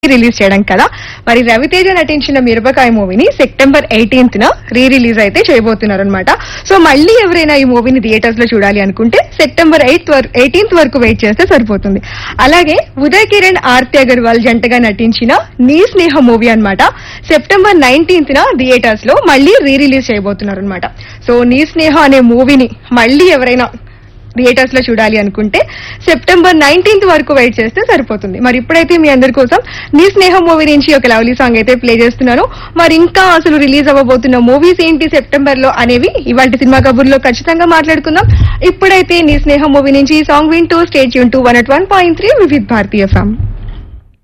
release చేయడం కదా మరి రవితేజ నటించిన మిరపకాయ మూవీని సెప్టెంబర్ ఎయిటీన్త్ న రీ రిలీజ్ అయితే చేయబోతున్నారు అనమాట సో మళ్ళీ ఎవరైనా ఈ మూవీని థియేటర్స్ లో చూడాలి అనుకుంటే సెప్టెంబర్ ఎయిత్ ఎయిటీన్త్ వరకు వెయిట్ చేస్తే సరిపోతుంది అలాగే ఉదయ్ కిరణ్ ఆర్తి అగర్వాల్ జంటగా నటించిన నీ స్నేహ మూవీ అన్నమాట సెప్టెంబర్ నైన్టీన్త్ న థియేటర్స్ లో మళ్ళీ రీ రిలీజ్ చేయబోతున్నారు అనమాట సో నీ స్నేహ అనే మూవీని మళ్ళీ ఎవరైనా థియేటర్స్ లో చూడాలి అనుకుంటే సెప్టెంబర్ నైన్టీన్త్ వరకు వెయిట్ చేస్తే సరిపోతుంది మరి ఇప్పుడైతే మీ అందరి కోసం నీ స్నేహం మూవీ నుంచి ఒక లవ్లీ సాంగ్ అయితే ప్లే చేస్తున్నాను మరి ఇంకా అసలు రిలీజ్ అవ్వబోతున్న మూవీస్ ఏంటి సెప్టెంబర్ లో అనేవి ఇవాళ సినిమా కబుర్లో ఖచ్చితంగా మాట్లాడుకుందాం ఇప్పుడైతే నీ స్నేహం మూవీ నుంచి ఈ సాంగ్ వింటూ స్టేట్ యూన్ two one at one point three వివిధ్ భారతీయ ఫ్యామ్